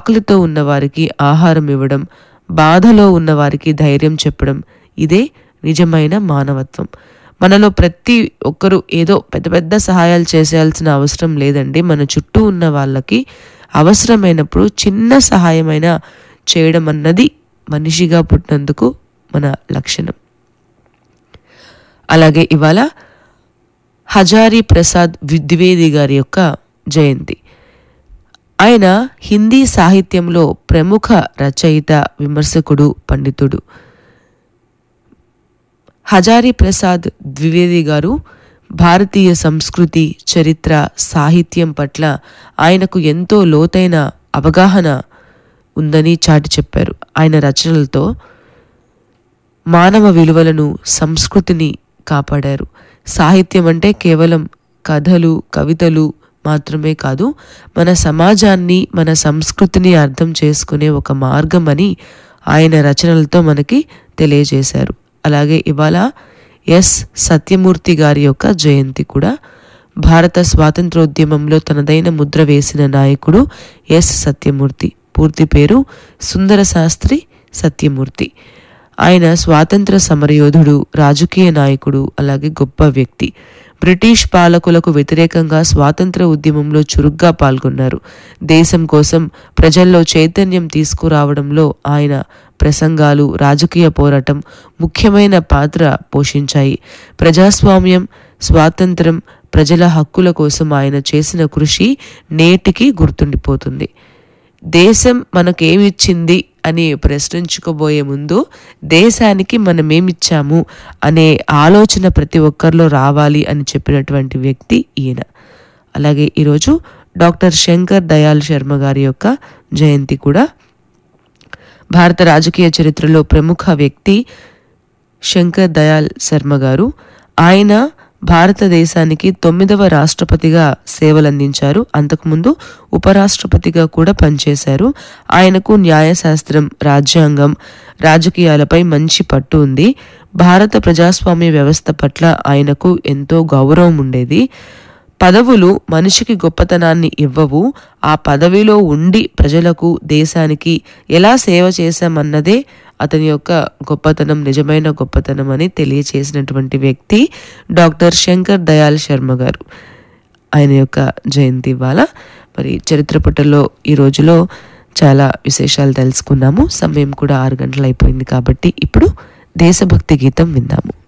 ఆకలితో ఉన్న వారికి ఆహారం ఇవ్వడం బాధలో ఉన్న వారికి ధైర్యం చెప్పడం ఇదే నిజమైన మానవత్వం మనలో ప్రతి ఒక్కరూ ఏదో పెద్ద పెద్ద సహాయాలు చేసేయాల్సిన అవసరం లేదండి మన చుట్టూ ఉన్న వాళ్ళకి అవసరమైనప్పుడు చిన్న సహాయమైనా చేయడం అన్నది మనిషిగా పుట్టినందుకు మన లక్షణం అలాగే ఇవాళ హజారీ ప్రసాద్ వి- ద్వివేది గారి యొక్క జయంతి ఆయన హిందీ సాహిత్యంలో ప్రముఖ రచయిత విమర్శకుడు పండితుడు హజారీ ప్రసాద్ ద్వివేది గారు భారతీయ సంస్కృతి చరిత్ర సాహిత్యం పట్ల ఆయనకు ఎంతో లోతైన అవగాహన ఉందని చాటి చెప్పారు ఆయన రచనలతో మానవ విలువలను సంస్కృతిని కాపాడారు సాహిత్యం అంటే కేవలం కథలు కవితలు మాత్రమే కాదు మన సమాజాన్ని మన సంస్కృతిని అర్థం చేసుకునే ఒక మార్గం అని ఆయన రచనలతో మనకి తెలియజేశారు అలాగే ఇవాళ ఎస్ సత్యమూర్తి గారి యొక్క జయంతి కూడా భారత స్వాతంత్రోద్యమంలో తనదైన ముద్ర వేసిన నాయకుడు ఎస్ సత్యమూర్తి పూర్తి పేరు సుందర శాస్త్రి సత్యమూర్తి ఆయన స్వాతంత్ర సమరయోధుడు రాజకీయ నాయకుడు అలాగే గొప్ప వ్యక్తి బ్రిటిష్ పాలకులకు వ్యతిరేకంగా స్వాతంత్ర ఉద్యమంలో చురుగ్గా పాల్గొన్నారు దేశం కోసం ప్రజల్లో చైతన్యం తీసుకురావడంలో ఆయన ప్రసంగాలు రాజకీయ పోరాటం ముఖ్యమైన పాత్ర పోషించాయి ప్రజాస్వామ్యం స్వాతంత్రం ప్రజల హక్కుల కోసం ఆయన చేసిన కృషి నేటికి గుర్తుండిపోతుంది దేశం మనకేమిచ్చింది అని ప్రశ్నించుకోబోయే ముందు దేశానికి మనం ఏమిచ్చాము అనే ఆలోచన ప్రతి ఒక్కరిలో రావాలి అని చెప్పినటువంటి వ్యక్తి ఈయన అలాగే ఈరోజు డాక్టర్ శంకర్ దయాల్ శర్మ గారి యొక్క జయంతి కూడా భారత రాజకీయ చరిత్రలో ప్రముఖ వ్యక్తి శంకర్ దయాల్ శర్మ గారు ఆయన భారతదేశానికి తొమ్మిదవ రాష్ట్రపతిగా సేవలందించారు అంతకుముందు ఉపరాష్ట్రపతిగా కూడా పనిచేశారు ఆయనకు న్యాయశాస్త్రం రాజ్యాంగం రాజకీయాలపై మంచి పట్టు ఉంది భారత ప్రజాస్వామ్య వ్యవస్థ పట్ల ఆయనకు ఎంతో గౌరవం ఉండేది పదవులు మనిషికి గొప్పతనాన్ని ఇవ్వవు ఆ పదవిలో ఉండి ప్రజలకు దేశానికి ఎలా సేవ చేశామన్నదే అతని యొక్క గొప్పతనం నిజమైన గొప్పతనం అని తెలియచేసినటువంటి వ్యక్తి డాక్టర్ శంకర్ దయాల్ శర్మ గారు ఆయన యొక్క జయంతి ఇవాళ మరి చరిత్ర పుటల్లో ఈ రోజులో చాలా విశేషాలు తెలుసుకున్నాము సమయం కూడా ఆరు గంటలు అయిపోయింది కాబట్టి ఇప్పుడు దేశభక్తి గీతం విందాము